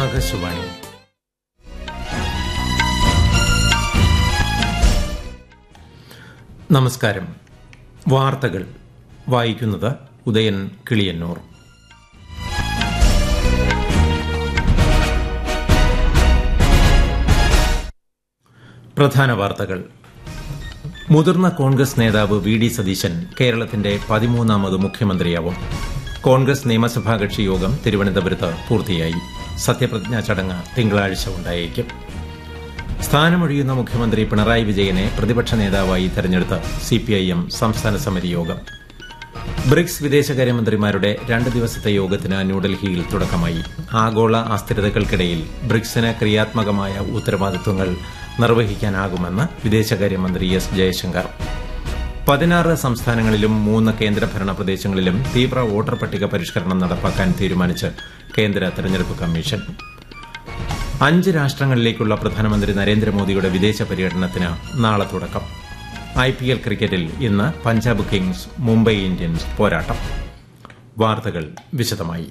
ആകാശവാണി നമസ്കാരം വാർത്തകൾ വായിക്കുന്നത് ഉദയൻ കിളിയന്നൂർ പ്രധാന വാർത്തകൾ മുതിർന്ന കോൺഗ്രസ് നേതാവ് വി ഡി സതീശൻ കേരളത്തിന്റെ പതിമൂന്നാമത് മുഖ്യമന്ത്രിയാവും കോൺഗ്രസ് നിയമസഭാ കക്ഷി യോഗം തിരുവനന്തപുരത്ത് പൂർത്തിയായി സത്യപ്രതിജ്ഞാ ചടങ്ങ് തിങ്കളാഴ്ച ഉണ്ടായേക്കും സ്ഥാനമൊഴിയുന്ന മുഖ്യമന്ത്രി പിണറായി വിജയനെ പ്രതിപക്ഷ നേതാവായി തെരഞ്ഞെടുത്ത് സിപിഐഎം സംസ്ഥാന സമിതി യോഗം ബ്രിക്സ് വിദേശകാര്യമന്ത്രിമാരുടെ രണ്ട് ദിവസത്തെ യോഗത്തിന് ന്യൂഡൽഹിയിൽ തുടക്കമായി ആഗോള അസ്ഥിരതകൾക്കിടയിൽ ബ്രിക്സിന് ക്രിയാത്മകമായ ഉത്തരവാദിത്വങ്ങൾ നിർവഹിക്കാനാകുമെന്ന് വിദേശകാര്യമന്ത്രി എസ് ജയശങ്കർ പതിനാറ് സംസ്ഥാനങ്ങളിലും മൂന്ന് കേന്ദ്രഭരണ പ്രദേശങ്ങളിലും തീവ്ര വോട്ടർ പട്ടിക പരിഷ്കരണം നടപ്പാക്കാൻ തീരുമാനിച്ച് കേന്ദ്ര തെരഞ്ഞെടുപ്പ് കമ്മീഷൻ അഞ്ച് രാഷ്ട്രങ്ങളിലേക്കുള്ള പ്രധാനമന്ത്രി നരേന്ദ്രമോദിയുടെ വിദേശ പര്യടനത്തിന് നാളെ തുടക്കം ഐ പി എൽ ക്രിക്കറ്റിൽ ഇന്ന് പഞ്ചാബ് കിങ്സ് മുംബൈ ഇന്ത്യൻസ് പോരാട്ടം വാർത്തകൾ വിശദമായി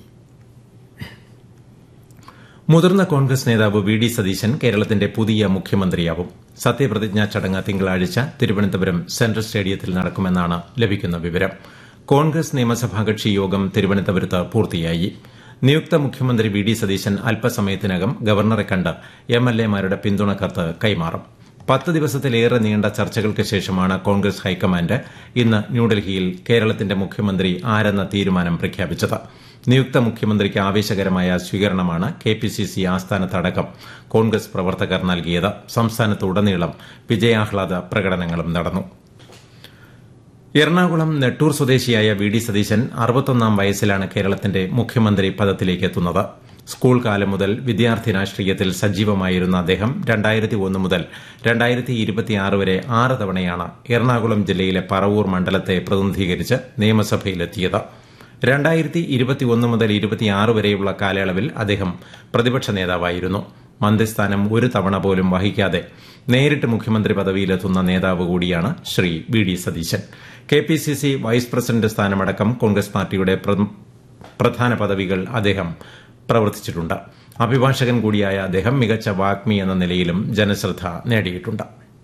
മുതിർന്ന കോൺഗ്രസ് നേതാവ് വി ഡി സതീശൻ കേരളത്തിന്റെ പുതിയ മുഖ്യമന്ത്രിയാവും സത്യപ്രതിജ്ഞാ ചടങ്ങ് തിങ്കളാഴ്ച തിരുവനന്തപുരം സെൻട്രൽ സ്റ്റേഡിയത്തിൽ നടക്കുമെന്നാണ് ലഭിക്കുന്ന വിവരം കോൺഗ്രസ് നിയമസഭാ കക്ഷി യോഗം തിരുവനന്തപുരത്ത് പൂർത്തിയായി നിയുക്ത മുഖ്യമന്ത്രി വി ഡി സതീശൻ അല്പസമയത്തിനകം ഗവർണറെ കണ്ട് എം എൽ എമാരുടെ പിന്തുണ കത്ത് കൈമാറും പത്ത് ദിവസത്തിലേറെ നീണ്ട ചർച്ചകൾക്ക് ശേഷമാണ് കോൺഗ്രസ് ഹൈക്കമാൻഡ് ഇന്ന് ന്യൂഡൽഹിയിൽ കേരളത്തിന്റെ മുഖ്യമന്ത്രി ആരെന്ന തീരുമാനം പ്രഖ്യാപിച്ചത് നിയുക്ത മുഖ്യമന്ത്രിക്ക് ആവേശകരമായ സ്വീകരണമാണ് കെ പി സി സി ആസ്ഥാനത്തടക്കം കോൺഗ്രസ് പ്രവർത്തകർ നൽകിയത് സംസ്ഥാനത്തുടനീളം വിജയാഹ്ലാദ പ്രകടനങ്ങളും നടന്നു എറണാകുളം നെട്ടൂർ സ്വദേശിയായ വി ഡി സതീശൻ അറുപത്തൊന്നാം വയസ്സിലാണ് കേരളത്തിന്റെ മുഖ്യമന്ത്രി പദത്തിലേക്ക് എത്തുന്നത് സ്കൂൾ കാലം മുതൽ വിദ്യാർത്ഥി രാഷ്ട്രീയത്തിൽ സജീവമായിരുന്ന അദ്ദേഹം രണ്ടായിരത്തി ഒന്ന് മുതൽ രണ്ടായിരത്തി ഇരുപത്തിയാറ് വരെ ആറ് തവണയാണ് എറണാകുളം ജില്ലയിലെ പറവൂർ മണ്ഡലത്തെ പ്രതിനിധീകരിച്ച് നിയമസഭയിലെത്തിയത് രണ്ടായിരത്തി ഇരുപത്തിയൊന്ന് മുതൽ ഇരുപത്തിയാറ് വരെയുള്ള കാലയളവിൽ അദ്ദേഹം പ്രതിപക്ഷ നേതാവായിരുന്നു മന്ത്രിസ്ഥാനം ഒരു തവണ പോലും വഹിക്കാതെ നേരിട്ട് മുഖ്യമന്ത്രി പദവിയിലെത്തുന്ന നേതാവ് കൂടിയാണ് Shri V D Satheesan K P C C vice president സ്ഥാനമടക്കം കോൺഗ്രസ് പാർട്ടിയുടെ പ്രധാന പദവികൾ അദ്ദേഹം പ്രവർത്തിച്ചിട്ടുണ്ട് അഭിഭാഷകൻ കൂടിയായ അദ്ദേഹം മികച്ച വാഗ്മി എന്ന നിലയിലും ജനശ്രദ്ധ നേടിയിട്ടുണ്ട്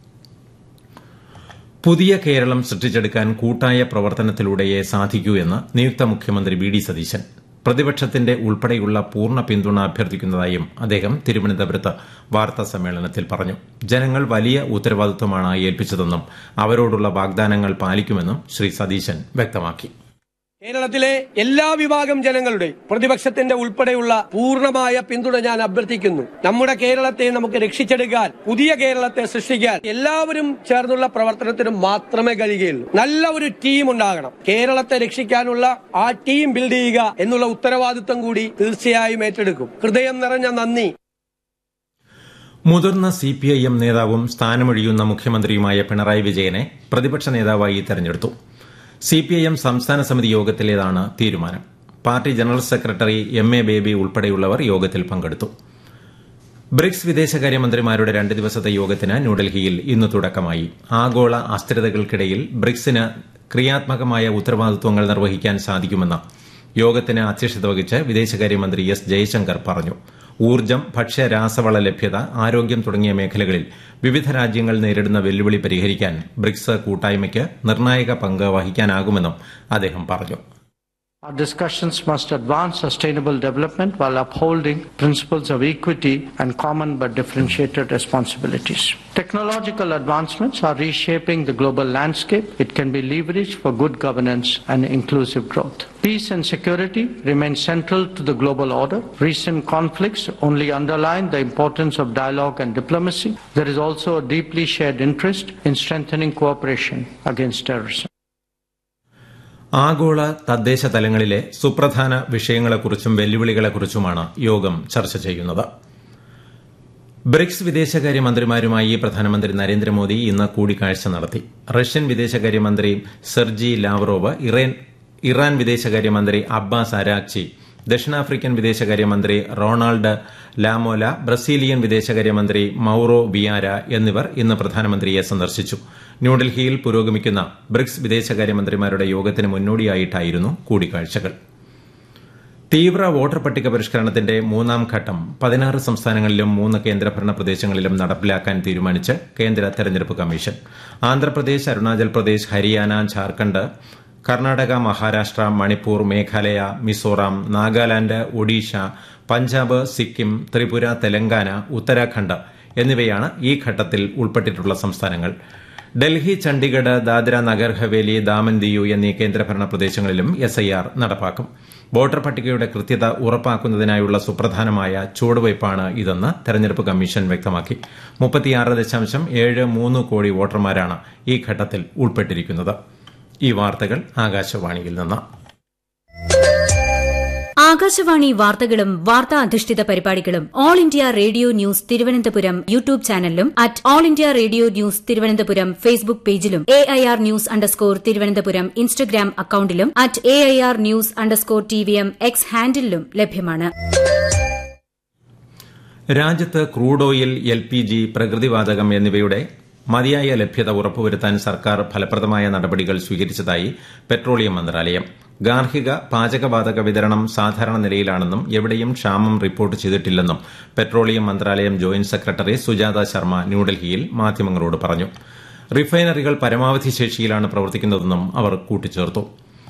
പുതിയ കേരളം സൃഷ്ടിച്ചെടുക്കാൻ കൂട്ടായ പ്രവർത്തനത്തിലൂടെയേ സാധിക്കൂ എന്ന് നിയുക്ത മുഖ്യമന്ത്രി വി ഡി സതീശൻ പ്രതിപക്ഷത്തിന്റെ ഉൾപ്പെടെയുള്ള പൂർണ്ണ പിന്തുണ അഭ്യർത്ഥിക്കുന്നതായും അദ്ദേഹം തിരുവനന്തപുരത്ത് വാർത്താ സമ്മേളനത്തിൽ പറഞ്ഞു ജനങ്ങൾ വലിയ ഉത്തരവാദിത്വമാണ് ഏൽപ്പിച്ചതെന്നും അവരോടുള്ള വാഗ്ദാനങ്ങൾ പാലിക്കുമെന്നും ശ്രീ സതീശൻ വ്യക്തമാക്കി കേരളത്തിലെ എല്ലാ വിഭാഗം ജനങ്ങളുടെ പ്രതിപക്ഷത്തിന്റെ ഉൾപ്പെടെയുള്ള പൂർണ്ണമായ പിന്തുണ ഞാൻ അഭ്യർത്ഥിക്കുന്നു നമ്മുടെ കേരളത്തെ നമുക്ക് രക്ഷിച്ചെടുക്കാൻ പുതിയ കേരളത്തെ സൃഷ്ടിക്കാൻ എല്ലാവരും ചേർന്നുള്ള പ്രവർത്തനത്തിന് മാത്രമേ കഴിയുകയുള്ളൂ നല്ല ഒരു ടീം ഉണ്ടാകണം കേരളത്തെ രക്ഷിക്കാനുള്ള ആ ടീം ബിൽഡ് ചെയ്യുക എന്നുള്ള ഉത്തരവാദിത്വം കൂടി തീർച്ചയായും ഏറ്റെടുക്കും ഹൃദയം നിറഞ്ഞ നന്ദി മുതിർന്ന സിപിഐഎം നേതാവും സ്ഥാനമൊഴിയുന്ന മുഖ്യമന്ത്രിയുമായ പിണറായി വിജയനെ പ്രതിപക്ഷ നേതാവായി തെരഞ്ഞെടുത്തു സിപിഐഎം സംസ്ഥാന സമിതി യോഗത്തിലേതാണ് തീരുമാനം പാർട്ടി general secretary M A Baby ഉൾപ്പെടെയുള്ളവർ യോഗത്തിൽ പങ്കെടുത്തു ബ്രിക്സ് വിദേശകാര്യമന്ത്രിമാരുടെ രണ്ട് ദിവസത്തെ യോഗത്തിന് ന്യൂഡൽഹിയിൽ ഇന്ന് തുടക്കമായി ആഗോള അസ്ഥിരതകൾക്കിടയിൽ ബ്രിക്സിന് ക്രിയാത്മകമായ ഉത്തരവാദിത്വങ്ങൾ നിർവഹിക്കാൻ സാധിക്കുമെന്ന് യോഗത്തിന് അധ്യക്ഷത വഹിച്ച് വിദേശകാര്യമന്ത്രി എസ് ജയശങ്കർ പറഞ്ഞു ഊർജ്ജം ഭക്ഷ്യ രാസവള ലഭ്യത ആരോഗ്യം തുടങ്ങിയ മേഖലകളിൽ വിവിധ രാജ്യങ്ങൾ നേരിടുന്ന വെല്ലുവിളി പരിഹരിക്കാൻ ബ്രിക്സ് കൂട്ടായ്മയ്ക്ക് നിർണായക പങ്ക് വഹിക്കാനാകുമെന്നും അദ്ദേഹം പറഞ്ഞു Our discussions must advance sustainable development while upholding principles of equity and common but differentiated responsibilities. Technological advancements are reshaping the global landscape. It can be leveraged for good governance and inclusive growth. Peace and security remain central to the global order. Recent conflicts only underline the importance of dialogue and diplomacy. There is also a deeply shared interest in strengthening cooperation against terrorism. ആഗോള തദ്ദേശ തലങ്ങളിലെ സുപ്രധാന വിഷയങ്ങളെക്കുറിച്ചും വെല്ലുവിളികളെക്കുറിച്ചുമാണ് യോഗം ചർച്ച ചെയ്യുന്നത് BRICS വിദേശകാര്യമന്ത്രിമാരുമായി പ്രധാനമന്ത്രി നരേന്ദ്രമോദി ഇന്ന് കൂടിക്കാഴ്ച നടത്തി റഷ്യൻ വിദേശകാര്യമന്ത്രി സെർജി ലാവ്റോവ് ഇറാൻ വിദേശകാര്യമന്ത്രി അബ്ബാസ് അരാക്ചി ദക്ഷിണാഫ്രിക്കൻ വിദേശകാര്യമന്ത്രി റൊണാൾഡ് ലാമോല ബ്രസീലിയൻ വിദേശകാര്യമന്ത്രി മൌറോ വിയാര എന്നിവർ ഇന്ന് പ്രധാനമന്ത്രിയെ സന്ദർശിച്ചു ന്യൂഡൽഹിയിൽ പുരോഗമിക്കുന്ന ബ്രിക്സ് വിദേശകാര്യമന്ത്രിമാരുടെ യോഗത്തിന് മുന്നോടിയായിട്ടായിരുന്നു കൂടിക്കാഴ്ചകൾ തീവ്ര വോട്ടർ പട്ടിക പരിഷ്കരണത്തിന്റെ മൂന്നാം ഘട്ടം പതിനാറ് സംസ്ഥാനങ്ങളിലും മൂന്ന് കേന്ദ്രഭരണ പ്രദേശങ്ങളിലും നടപ്പിലാക്കാൻ തീരുമാനിച്ച് കേന്ദ്ര തെരഞ്ഞെടുപ്പ് കമ്മീഷൻ ആന്ധ്രാപ്രദേശ് അരുണാചൽ പ്രദേശ് ഹരിയാന ഝാർഖണ്ഡ് കർണാടക മഹാരാഷ്ട്ര മണിപ്പൂർ മേഘാലയ മിസോറാം നാഗാലാന്റ് ഒഡീഷ പഞ്ചാബ് സിക്കിം ത്രിപുര തെലങ്കാന ഉത്തരാഖണ്ഡ് എന്നിവയാണ് ഈ ഘട്ടത്തിൽ ഉൾപ്പെട്ടിട്ടുള്ള സംസ്ഥാനങ്ങൾ ഡൽഹി ചണ്ഡിഗഡ് ദാദ്ര നഗർ ഹവേലി ദാമൻ ദിയു എന്നീ കേന്ദ്രഭരണ പ്രദേശങ്ങളിലും എസ്ഐആർ നടപ്പാക്കും വോട്ടർ പട്ടികയുടെ കൃത്യത ഉറപ്പാക്കുന്നതിനായുള്ള സുപ്രധാനമായ ചുവടുവയ്പ്പാണ് ഇതെന്ന് തെരഞ്ഞെടുപ്പ് കമ്മീഷൻ വ്യക്തമാക്കി മുപ്പത്തിയാറ് ദശാംശം ഏഴ് മൂന്ന് കോടി വോട്ടർമാരാണ് ഈ ഘട്ടത്തിൽ ഉൾപ്പെട്ടിരിക്കുന്നത് ഈ വാർത്തകൾ ആകാശവാണിയിൽ നിന്ന് ആകാശവാണി വാർത്തകളും വാർത്താ അധിഷ്ഠിത പരിപാടികളും all India radio news Thiruvananthapuram YouTube ചാനലിലും at all India radio news Thiruvananthapuram Facebook പേജിലും A I R news underscore Thiruvananthapuram Instagram അക്കൌണ്ടിലും at A I R news underscore T V M X ഹാൻഡിലും ലഭ്യമാണ് രാജ്യത്ത് crude oil L P G പ്രകൃതിവാതകം എന്നിവയുടെ മതിയായ ലഭ്യത ഉറപ്പുവരുത്താൻ സർക്കാർ ഫലപ്രദമായ നടപടികൾ സ്വീകരിച്ചതായി പെട്രോളിയം മന്ത്രാലയം ഗാർഹിക പാചകവാതക വിതരണം സാധാരണ നിലയിലാണെന്നും എവിടെയും ക്ഷാമം റിപ്പോർട്ട് ചെയ്തിട്ടില്ലെന്നും പെട്രോളിയം മന്ത്രാലയം ജോയിന്റ് സെക്രട്ടറി സുജാത ശർമ്മ ന്യൂഡൽഹിയിൽ മാധ്യമങ്ങളോട് പറഞ്ഞു റിഫൈനറികൾ പരമാവധി ശേഷിയിലാണ് പ്രവർത്തിക്കുന്നതെന്നും അവർ കൂട്ടിച്ചേർത്തു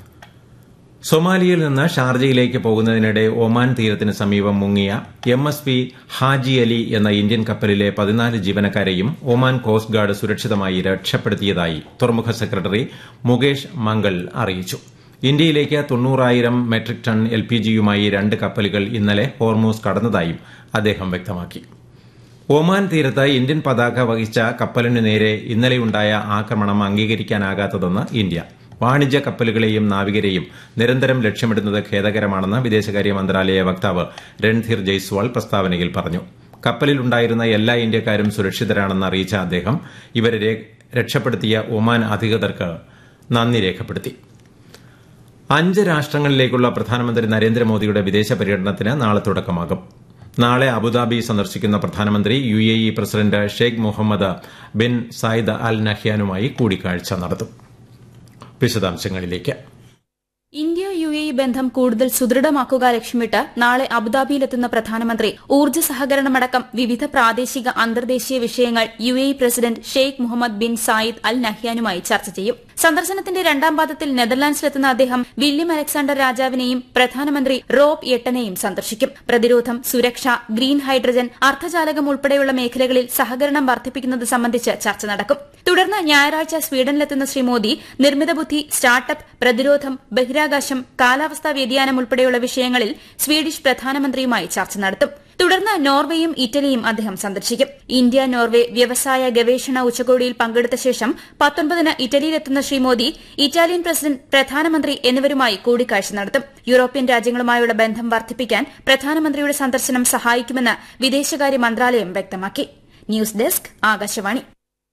സൊമാലിയയിൽ നിന്ന് ഷാർജയിലേക്ക് പോകുന്നതിനിടെ ഒമാൻ തീരത്തിന് സമീപം മുങ്ങിയ M S P Haji Ali എന്ന ഇന്ത്യൻ കപ്പലിലെ പതിനാല് ജീവനക്കാരെയും ഒമാൻ കോസ്റ്റ് ഗാർഡ് സുരക്ഷിതമായി രക്ഷപ്പെടുത്തിയതായി തുറമുഖ സെക്രട്ടറി മുകേഷ് മംഗൾ അറിയിച്ചു ഇന്ത്യയിലേക്ക് തൊണ്ണൂറായിരം മെട്രിക് ടൺ എൽ പി ജിയുമായി രണ്ട് കപ്പലുകൾ ഇന്നലെ ഹോർമൂസ് കടന്നതായും അദ്ദേഹം വ്യക്തമാക്കി ഒമാൻ തീരത്ത് ഇന്ത്യൻ പതാക വഹിച്ച കപ്പലിനു നേരെ ഇന്നലെയുണ്ടായ ആക്രമണം അംഗീകരിക്കാനാകാത്തതെന്ന് ഇന്ത്യ വാണിജ്യ കപ്പലുകളെയും നാവികരെയും നിരന്തരം ലക്ഷ്യമിടുന്നത് ഖേദകരമാണെന്ന് വിദേശകാര്യ മന്ത്രാലയ വക്താവ് രൺധീർ ജയ്സ്വാൾ പ്രസ്താവനയിൽ പറഞ്ഞു കപ്പലിലുണ്ടായിരുന്ന എല്ലാ ഇന്ത്യക്കാരും സുരക്ഷിതരാണെന്ന് അറിയിച്ച അദ്ദേഹം ഇവരെ രക്ഷപ്പെടുത്തിയ ഒമാൻ അധികൃതർക്ക് നന്ദി രേഖപ്പെടുത്തി അഞ്ച് രാഷ്ട്രങ്ങളിലേക്കുള്ള പ്രധാനമന്ത്രി നരേന്ദ്രമോദിയുടെ വിദേശ പര്യടനത്തിന് നാളെ തുടക്കമാകും നാളെ അബുദാബി സന്ദർശിക്കുന്ന പ്രധാനമന്ത്രി U A E president Sheikh Mohammed bin Zayed Al നഹ്യാനുമായി കൂടിക്കാഴ്ച നടത്തും വിശദാംശങ്ങളിലേക്ക് ഇന്ത്യ യു എ ഇ ബന്ധം കൂടുതൽ സുദൃഢമാക്കുക ലക്ഷ്യമിട്ട് നാളെ അബുദാബിയിലെത്തുന്ന പ്രധാനമന്ത്രി ഊർജ്ജ സഹകരണമടക്കം വിവിധ പ്രാദേശിക അന്തർദേശീയ വിഷയങ്ങൾ U A E president Sheikh Mohammed bin Zayed Al നഹ്യാനുമായി ചർച്ച ചെയ്യും സന്ദർശനത്തിന്റെ രണ്ടാം പാദത്തിൽ നെതർലാൻഡ്സിലെത്തുന്ന അദ്ദേഹം വില്യം അലക്സാണ്ടർ രാജാവിനെയും പ്രധാനമന്ത്രി റോബ് എട്ടനെയും സന്ദർശിക്കും പ്രതിരോധം സുരക്ഷ ഗ്രീൻ ഹൈഡ്രജൻ അർദ്ധചാലകം ഉൾപ്പെടെയുള്ള മേഖലകളിൽ സഹകരണം വർദ്ധിപ്പിക്കുന്നത് സംബന്ധിച്ച് ചർച്ച നടക്കും തുടർന്ന് ഞായറാഴ്ച സ്വീഡനിലെത്തുന്ന ശ്രീ മോദി നിർമ്മിത ബുദ്ധി സ്റ്റാർട്ടപ്പ് പ്രതിരോധം ബഹിരാകാശം കാലാവസ്ഥാ വ്യതിയാനം ഉൾപ്പെടെയുള്ള വിഷയങ്ങളിൽ സ്വീഡിഷ് പ്രധാനമന്ത്രിയുമായി ചർച്ച നടത്തും തുടർന്ന് നോർവേയും ഇറ്റലിയും അദ്ദേഹം സന്ദർശിക്കും ഇന്ത്യ നോർവെ വ്യവസായ ഗവേഷണ ഉച്ചകോടിയിൽ പങ്കെടുത്ത ശേഷം പത്തൊൻപതിന് ഇറ്റലിയിലെത്തുന്ന ശ്രീ മോദി ഇറ്റാലിയൻ പ്രസിഡന്റ് പ്രധാനമന്ത്രി എന്നിവരുമായി കൂടിക്കാഴ്ച നടത്തും യൂറോപ്യൻ രാജ്യങ്ങളുമായുള്ള ബന്ധം വർദ്ധിപ്പിക്കാൻ പ്രധാനമന്ത്രിയുടെ സന്ദർശനം സഹായിക്കുമെന്ന് വിദേശകാര്യ മന്ത്രാലയം വ്യക്തമാക്കി news desk Akashvani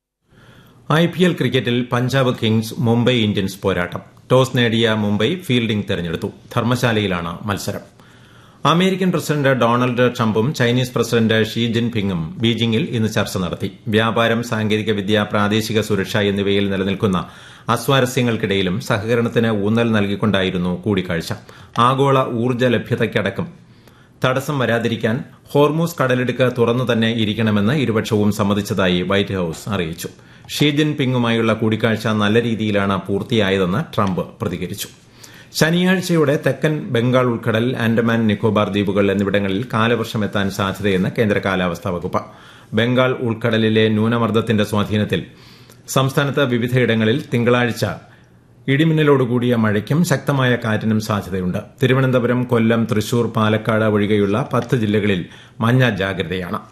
I P L ക്രിക്കറ്റിൽ പഞ്ചാബ് കിങ്സ് മുംബൈ ഇന്ത്യൻസ് പോരാട്ടം ടോസ് നേടിയ മുംബൈ ഫീൽഡിംഗ് തെരഞ്ഞെടുത്തു ധർമ്മശാലയിലാണ് മത്സരം അമേരിക്കൻ പ്രസിഡന്റ് ഡൊണാൾഡ് ട്രംപും ചൈനീസ് പ്രസിഡന്റ് ഷീ ജിൻപിങ്ങും ബീജിംഗിൽ ഇന്ന് ചർച്ച നടത്തി വ്യാപാരം സാങ്കേതികവിദ്യ പ്രാദേശിക സുരക്ഷ എന്നിവയിൽ നിലനിൽക്കുന്ന അസ്വാരസ്യങ്ങൾക്കിടയിലും സഹകരണത്തിന് ഊന്നൽ നൽകിക്കൊണ്ടായിരുന്നു കൂടിക്കാഴ്ച ആഗോള ഊർജ്ജ ലഭ്യതയ്ക്കടക്കം തടസ്സം വരാതിരിക്കാൻ ഹോർമൂസ് കടലിടുക്ക് തുറന്നു തന്നെ ഇരിക്കണമെന്ന് ഇരുപക്ഷവും സമ്മതിച്ചതായി വൈറ്റ് ഹൌസ് അറിയിച്ചു ഷീ ജിൻപിങ്ങുമായുള്ള കൂടിക്കാഴ്ച നല്ല രീതിയിലാണ് പൂർത്തിയായതെന്ന് ട്രംപ് പ്രതികരിച്ചു ശനിയാഴ്ചയോടെ തെക്കൻ ബംഗാൾ ഉൾക്കടൽ ആൻഡമാൻ നിക്കോബാർ ദ്വീപുകൾ എന്നിവിടങ്ങളിൽ കാലവർഷം എത്താൻ സാധ്യതയെന്ന് കേന്ദ്ര കാലാവസ്ഥാ വകുപ്പ് ബംഗാൾ ഉൾക്കടലിലെ ന്യൂനമർദ്ദത്തിന്റെ സ്വാധീനത്തിൽ സംസ്ഥാനത്ത് വിവിധയിടങ്ങളിൽ തിങ്കളാഴ്ച ഇടിമിന്നലോടുകൂടിയ മഴയ്ക്കും ശക്തമായ കാറ്റിനും സാധ്യതയുണ്ട് തിരുവനന്തപുരം കൊല്ലം തൃശൂർ പാലക്കാട് ഒഴികെയുള്ള പത്ത് ജില്ലകളിൽ മഞ്ഞ ജാഗ്രതയാണ്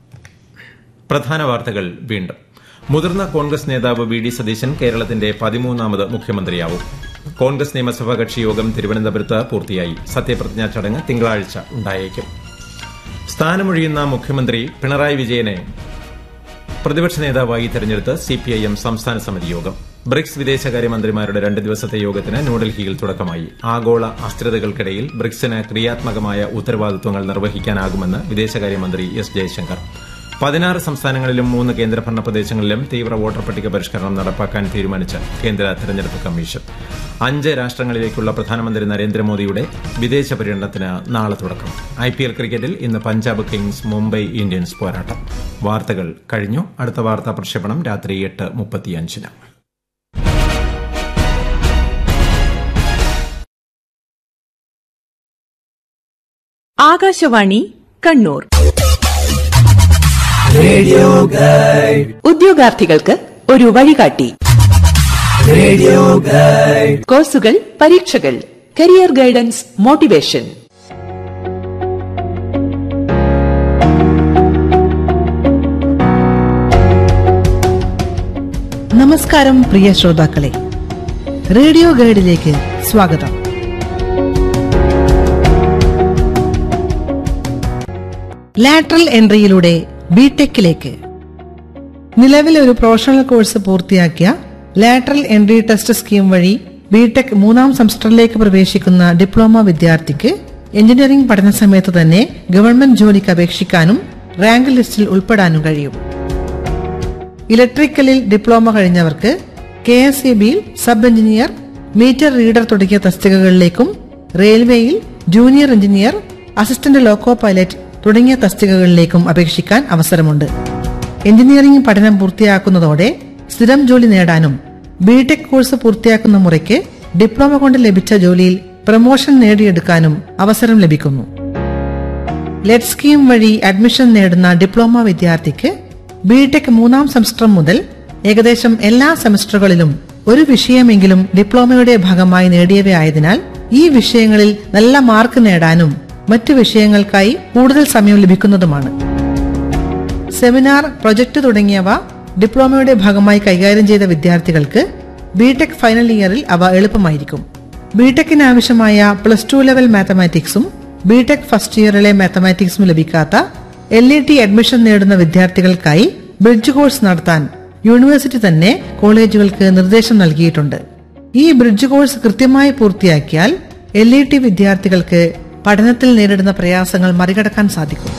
പ്രധാന വാർത്തകൾ വീണ്ടും മുതിർന്ന കോൺഗ്രസ് നേതാവ് വി ഡി സതീശൻ കേരളത്തിന്റെ പതിമൂന്നാമത് മുഖ്യമന്ത്രിയാവും കോൺഗ്രസ് നിയമസഭാ കക്ഷി യോഗം തിരുവനന്തപുരത്ത് പൂർത്തിയായി സത്യപ്രതിജ്ഞാ ചടങ്ങ് തിങ്കളാഴ്ച ഉണ്ടായേക്കും സ്ഥാനമൊഴിയുന്ന മുഖ്യമന്ത്രി പിണറായി വിജയനെ പ്രതിപക്ഷ നേതാവായി തെരഞ്ഞെടുത്ത് സിപിഐഎം സംസ്ഥാന സമിതി യോഗം ബ്രിക്സ് വിദേശകാര്യമന്ത്രിമാരുടെ രണ്ട് ദിവസത്തെ യോഗത്തിന് ന്യൂഡൽഹിയിൽ തുടക്കമായി ആഗോള അസ്ഥിരതകൾക്കിടയിൽ ബ്രിക്സിന് ക്രിയാത്മകമായ ഉത്തരവാദിത്വങ്ങൾ നിർവഹിക്കാനാകുമെന്ന് വിദേശകാര്യമന്ത്രി എസ് ജയശങ്കർ പതിനാറ് സംസ്ഥാനങ്ങളിലും മൂന്ന് കേന്ദ്രഭരണ പ്രദേശങ്ങളിലും തീവ്ര വോട്ടർ പട്ടിക പരിഷ്കരണം നടപ്പാക്കാൻ തീരുമാനിച്ച കേന്ദ്ര തെരഞ്ഞെടുപ്പ് കമ്മീഷൻ അഞ്ച് രാഷ്ട്രങ്ങളിലേക്കുള്ള പ്രധാനമന്ത്രി നരേന്ദ്രമോദിയുടെ വിദേശ പര്യടനത്തിന് നാളെ തുടക്കം ഐ പി എൽ ക്രിക്കറ്റിൽ ഇന്ന് പഞ്ചാബ് കിങ്സ് മുംബൈ ഇന്ത്യൻസ് പോരാട്ടം വാർത്തകൾ കഴിഞ്ഞു അടുത്ത വാർത്താ പ്രക്ഷേപണം രാത്രി എട്ട് മുപ്പത്തിയഞ്ചിന് ആകാശവാണി കണ്ണൂർ ഉദ്യോഗാർത്ഥികൾക്ക് ഒരു വഴികാട്ടി കോഴ്സുകൾ പരീക്ഷകൾ കരിയർ ഗൈഡൻസ് മോട്ടിവേഷൻ നമസ്കാരം പ്രിയ ശ്രോതാക്കളെ റേഡിയോ ഗൈഡിലേക്ക് സ്വാഗതം ലാറ്ററൽ എൻട്രിയിലൂടെ ബിടെക്കിലേക്ക് നിലവിൽ ഒരു പ്രൊഫഷണൽ കോഴ്സ് പൂർത്തിയാക്കിയ ലാറ്ററൽ എൻട്രി ടെസ്റ്റ് സ്കീം വഴി ബിടെക് മൂന്നാം സെമസ്റ്ററിലേക്ക് പ്രവേശിക്കുന്ന ഡിപ്ലോമ വിദ്യാർത്ഥിക്ക് എഞ്ചിനീയറിംഗ് പഠന സമയത്ത് തന്നെ ഗവൺമെന്റ് ജോലിക്ക് അപേക്ഷിക്കാനും റാങ്ക് ലിസ്റ്റിൽ ഉൾപ്പെടാനും കഴിയും ഇലക്ട്രിക്കലിൽ ഡിപ്ലോമ കഴിഞ്ഞവർക്ക് കെ എസ് ഇ ബിയിൽ സബ് എഞ്ചിനീയർ മീറ്റർ റീഡർ തുടങ്ങിയ തസ്തികകളിലേക്കും റെയിൽവേയിൽ junior engineer assistant loco pilot തുടങ്ങിയ തസ്തികകളിലേക്കും അപേക്ഷിക്കാൻ അവസരമുണ്ട് എഞ്ചിനീയറിംഗ് പഠനം പൂർത്തിയാക്കുന്നതോടെ സ്ഥിരം ജോലി നേടാനും ബിടെക് കോഴ്സ് പൂർത്തിയാക്കുന്ന മുറയ്ക്ക് ഡിപ്ലോമ കൊണ്ട് ലഭിച്ച ജോലിയിൽ പ്രമോഷൻ നേടിയെടുക്കാനും അവസരം ലഭിക്കുന്നു ലെറ്റ് സ്കീം വഴി അഡ്മിഷൻ നേടുന്ന ഡിപ്ലോമ വിദ്യാർത്ഥിക്ക് ബിടെക് മൂന്നാം സെമസ്റ്റർ മുതൽ ഏകദേശം എല്ലാ സെമസ്റ്ററുകളിലും ഒരു വിഷയമെങ്കിലും ഡിപ്ലോമയുടെ ഭാഗമായി നേടിയവയായതിനാൽ ഈ വിഷയങ്ങളിൽ നല്ല മാർക്ക് നേടാനും മറ്റു വിഷയങ്ങൾക്കായി കൂടുതൽ സമയം ലഭിക്കുന്നതുമാണ് സെമിനാർ പ്രൊജക്ട് തുടങ്ങിയവ ഡിപ്ലോമയുടെ ഭാഗമായി കൈകാര്യം ചെയ്ത വിദ്യാർത്ഥികൾക്ക് ബിടെക് ഫൈനൽ ഇയറിൽ അവ എളുപ്പമായിരിക്കും ബിടെക്കിന് ആവശ്യമായ പ്ലസ് ടു ലെവൽ മാത്തമാറ്റിക്സും ബിടെക് ഫസ്റ്റ് ഇയറിലെ മാത്തമാറ്റിക്സും ലഭിക്കാത്ത എൽ ഇ ടി അഡ്മിഷൻ നേടുന്ന വിദ്യാർത്ഥികൾക്കായി ബ്രിഡ്ജ് കോഴ്സ് നടത്താൻ യൂണിവേഴ്സിറ്റി തന്നെ കോളേജുകൾക്ക് നിർദ്ദേശം നൽകിയിട്ടുണ്ട് ഈ ബ്രിഡ്ജ് കോഴ്സ് കൃത്യമായി പൂർത്തിയാക്കിയാൽ എൽ ഇ ടി വിദ്യാർത്ഥികൾക്ക് പഠനത്തിൽ നേരിടുന്ന പ്രയാസങ്ങൾ മറികടക്കാൻ സാധിക്കും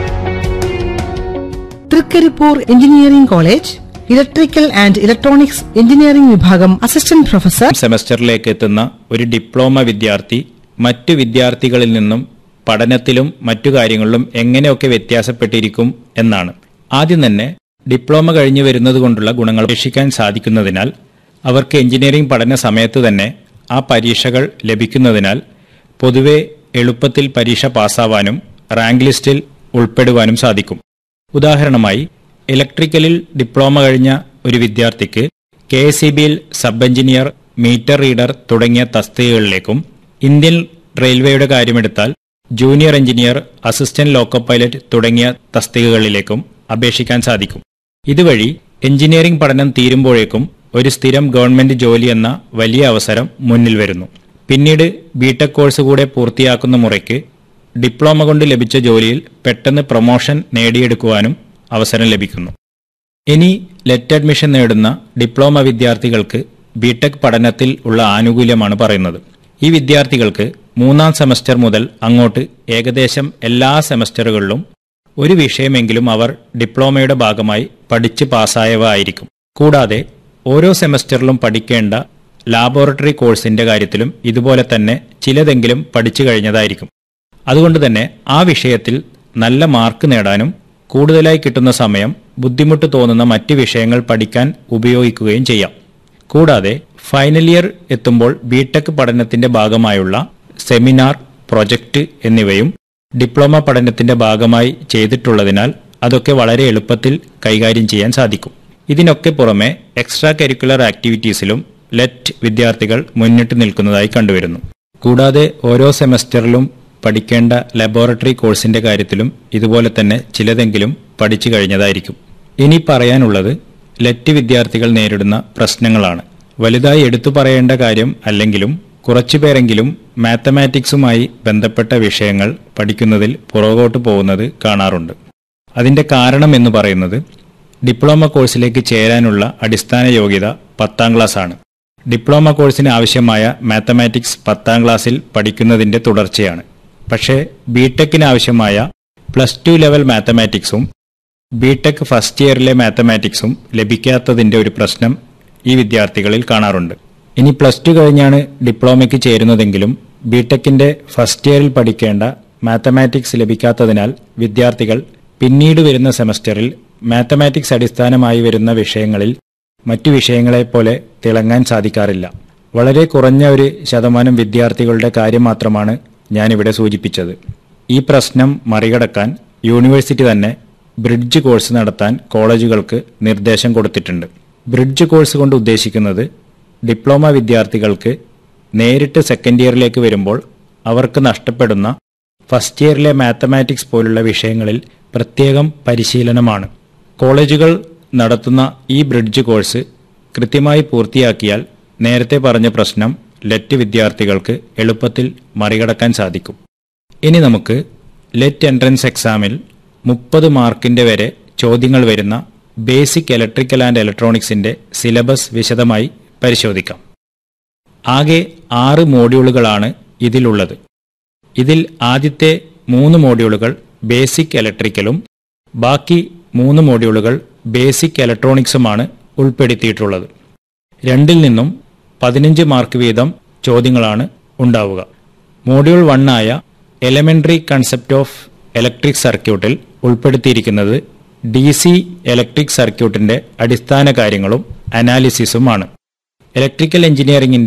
Thrikaripur engineering college electrical and electronics engineering വിഭാഗം അസിസ്റ്റന്റ് പ്രൊഫസർ സെമസ്റ്ററിലേക്ക് എത്തുന്ന ഒരു ഡിപ്ലോമ വിദ്യാർത്ഥി മറ്റു വിദ്യാർത്ഥികളിൽ നിന്നും പഠനത്തിലും മറ്റു കാര്യങ്ങളിലും എങ്ങനെയൊക്കെ വ്യത്യാസപ്പെട്ടിരിക്കും എന്നാണ് ആദ്യം തന്നെ ഡിപ്ലോമ കഴിഞ്ഞു വരുന്നത് കൊണ്ടുള്ള ഗുണങ്ങൾ അപേക്ഷിക്കാൻ സാധിക്കുന്നതിനാൽ അവർക്ക് എഞ്ചിനീയറിംഗ് പഠന സമയത്ത് തന്നെ ആ പരീക്ഷകൾ ലഭിക്കുന്നതിനാൽ പൊതുവെ എളുപ്പത്തിൽ പരീക്ഷ പാസ്സാവാനും റാങ്ക് ലിസ്റ്റിൽ ഉൾപ്പെടുവാനും സാധിക്കും ഉദാഹരണമായി ഇലക്ട്രിക്കലിൽ ഡിപ്ലോമ കഴിഞ്ഞ ഒരു വിദ്യാർത്ഥിക്ക് കെ എസ് സി ബിയിൽ സബ് എഞ്ചിനീയർ മീറ്റർ റീഡർ തുടങ്ങിയ തസ്തികകളിലേക്കും ഇന്ത്യൻ റെയിൽവേയുടെ കാര്യമെടുത്താൽ junior engineer assistant loco pilot തുടങ്ങിയ തസ്തികകളിലേക്കും അപേക്ഷിക്കാൻ സാധിക്കും ഇതുവഴി എഞ്ചിനീയറിംഗ് പഠനം തീരുമ്പോഴേക്കും ഒരു സ്ഥിരം ഗവൺമെന്റ് ജോലി എന്ന വലിയ അവസരം മുന്നിൽ വരുന്നു പിന്നീട് ബിടെക് കോഴ്സ് കൂടെ പൂർത്തിയാക്കുന്ന മുറയ്ക്ക് ഡിപ്ലോമ കൊണ്ട് ലഭിച്ച ജോലിയിൽ പെട്ടെന്ന് പ്രൊമോഷൻ നേടിയെടുക്കുവാനും അവസരം ലഭിക്കുന്നു ഇനി ലെറ്റ് അഡ്മിഷൻ നേടുന്ന ഡിപ്ലോമ വിദ്യാർത്ഥികൾക്ക് ബിടെക് പഠനത്തിൽ ഉള്ള ആനുകൂല്യമാണ് പറയുന്നത് ഈ വിദ്യാർത്ഥികൾക്ക് മൂന്നാം സെമസ്റ്റർ മുതൽ അങ്ങോട്ട് ഏകദേശം എല്ലാ സെമസ്റ്ററുകളിലും ഒരു വിഷയമെങ്കിലും അവർ ഡിപ്ലോമയുടെ ഭാഗമായി പഠിച്ച് പാസ്സായവ ആയിരിക്കും കൂടാതെ ഓരോ സെമസ്റ്ററിലും പഠിക്കേണ്ട ലാബോറട്ടറി കോഴ്സിന്റെ കാര്യത്തിലും ഇതുപോലെ തന്നെ ചിലതെങ്കിലും പഠിച്ചു കഴിഞ്ഞതായിരിക്കും അതുകൊണ്ട് തന്നെ ആ വിഷയത്തിൽ നല്ല മാർക്ക് നേടാനും കൂടുതലായി കിട്ടുന്ന സമയം ബുദ്ധിമുട്ട് തോന്നുന്ന മറ്റ് വിഷയങ്ങൾ പഠിക്കാൻ ഉപയോഗിക്കുകയും ചെയ്യാം കൂടാതെ ഫൈനൽ ഇയർ എത്തുമ്പോൾ ബിടെക് പഠനത്തിന്റെ ഭാഗമായുള്ള സെമിനാർ പ്രൊജക്ട് എന്നിവയും ഡിപ്ലോമ പഠനത്തിന്റെ ഭാഗമായി ചെയ്തിട്ടുള്ളതിനാൽ അതൊക്കെ വളരെ എളുപ്പത്തിൽ കൈകാര്യം ചെയ്യാൻ സാധിക്കും ഇതിനൊക്കെ പുറമെ എക്സ്ട്രാ കരിക്കുലർ ആക്ടിവിറ്റീസിലും ലെറ്റ് വിദ്യാർത്ഥികൾ മുന്നിട്ട് നിൽക്കുന്നതായി കണ്ടുവരുന്നു കൂടാതെ ഓരോ സെമസ്റ്ററിലും പഠിക്കേണ്ട ലബോറട്ടറി കോഴ്സിന്റെ കാര്യത്തിലും ഇതുപോലെ തന്നെ ചിലതെങ്കിലും പഠിച്ചു കഴിഞ്ഞതായിരിക്കും ഇനി പറയാനുള്ളത് ലെറ്റ് വിദ്യാർത്ഥികൾ നേരിടുന്ന പ്രശ്നങ്ങളാണ് വലുതായി എടുത്തു പറയേണ്ട കാര്യം അല്ലെങ്കിലും കുറച്ചുപേരെങ്കിലും മാത്തമാറ്റിക്സുമായി ബന്ധപ്പെട്ട വിഷയങ്ങൾ പഠിക്കുന്നതിൽ പുറകോട്ട് പോകുന്നത് കാണാറുണ്ട് അതിന്റെ കാരണം എന്ന് പറയുന്നത് ഡിപ്ലോമ കോഴ്സിലേക്ക് ചേരാനുള്ള അടിസ്ഥാന യോഗ്യത പത്താം ക്ലാസ് ആണ് ഡിപ്ലോമ കോഴ്സിന് ആവശ്യമായ മാത്തമാറ്റിക്സ് പത്താം ക്ലാസ്സിൽ പഠിക്കുന്നതിന്റെ തുടർച്ചയാണ് പക്ഷേ ബിടെക്കിന് ആവശ്യമായ പ്ലസ് ടു ലെവൽ മാത്തമാറ്റിക്സും ബിടെക് ഫസ്റ്റ് ഇയറിലെ മാത്തമാറ്റിക്സും ലഭിക്കാത്തതിന്റെ ഒരു പ്രശ്നം ഈ വിദ്യാർത്ഥികളിൽ കാണാറുണ്ട് ഇനി പ്ലസ് ടു കഴിഞ്ഞാണ് ഡിപ്ലോമയ്ക്ക് ചേരുന്നതെങ്കിലും ബിടെക്കിന്റെ ഫസ്റ്റ് ഇയറിൽ പഠിക്കേണ്ട മാത്തമാറ്റിക്സ് ലഭിക്കാത്തതിനാൽ വിദ്യാർത്ഥികൾ പിന്നീട് വരുന്ന സെമസ്റ്ററിൽ മാത്തമാറ്റിക്സ് അടിസ്ഥാനമായി വരുന്ന വിഷയങ്ങളിൽ മറ്റു വിഷയങ്ങളെപ്പോലെ തിളങ്ങാൻ സാധിക്കാറില്ല വളരെ കുറഞ്ഞ ഒരു ശതമാനം വിദ്യാർത്ഥികളുടെ കാര്യം മാത്രമാണ് ഞാനിവിടെ സൂചിപ്പിച്ചത് ഈ പ്രശ്നം മറികടക്കാൻ യൂണിവേഴ്സിറ്റി തന്നെ ബ്രിഡ്ജ് കോഴ്സ് നടത്താൻ കോളേജുകൾക്ക് നിർദ്ദേശം കൊടുത്തിട്ടുണ്ട് ബ്രിഡ്ജ് കോഴ്സ് കൊണ്ട് ഉദ്ദേശിക്കുന്നത് ഡിപ്ലോമ വിദ്യാർത്ഥികൾക്ക് നേരിട്ട് സെക്കൻഡ് ഇയറിലേക്ക് വരുമ്പോൾ അവർക്ക് നഷ്ടപ്പെടുന്ന ഫസ്റ്റ് ഇയറിലെ മാത്തമാറ്റിക്സ് പോലുള്ള വിഷയങ്ങളിൽ പ്രത്യേകം പരിശീലനമാണ് കോളേജുകൾ നടത്തുന്ന ഈ ബ്രിഡ്ജ് കോഴ്സ് കൃത്യമായി പൂർത്തിയാക്കിയാൽ നേരത്തെ പറഞ്ഞ പ്രശ്നം ലെറ്റ് വിദ്യാർത്ഥികൾക്ക് എളുപ്പത്തിൽ മറികടക്കാൻ സാധിക്കും ഇനി നമുക്ക് ലെറ്റ് എൻട്രൻസ് എക്സാമിൽ മുപ്പത് മാർക്കിന്റെ വരെ ചോദ്യങ്ങൾ വരുന്ന ബേസിക് ഇലക്ട്രിക്കൽ ആൻഡ് ഇലക്ട്രോണിക്സിന്റെ സിലബസ് വിശദമായി പരിശോധിക്കാം ആകെ ആറ് മോഡ്യൂളുകളാണ് ഇതിലുള്ളത് ഇതിൽ ആദ്യത്തെ മൂന്ന് മോഡ്യൂളുകൾ ബേസിക് ഇലക്ട്രിക്കലും ബാക്കി മൂന്ന് മോഡ്യൂളുകൾ ബേസിക് ഇലക്ട്രോണിക്സുമാണ് ഉൾപ്പെടുത്തിയിട്ടുള്ളത് രണ്ടിൽ നിന്നും പതിനഞ്ച് മാർക്ക് വീതം ചോദ്യങ്ങളാണ് ഉണ്ടാവുക മോഡ്യൂൾ വണ്ണായ എലമെന്ററി കൺസെപ്റ്റ് ഓഫ് ഇലക്ട്രിക് സർക്യൂട്ടിൽ ഉൾപ്പെടുത്തിയിരിക്കുന്നത് ഡി സി ഇലക്ട്രിക് സർക്യൂട്ടിന്റെ അടിസ്ഥാന കാര്യങ്ങളും അനാലിസിസുമാണ് ഇലക്ട്രിക്കൽ എഞ്ചിനീയറിംഗിന്റെ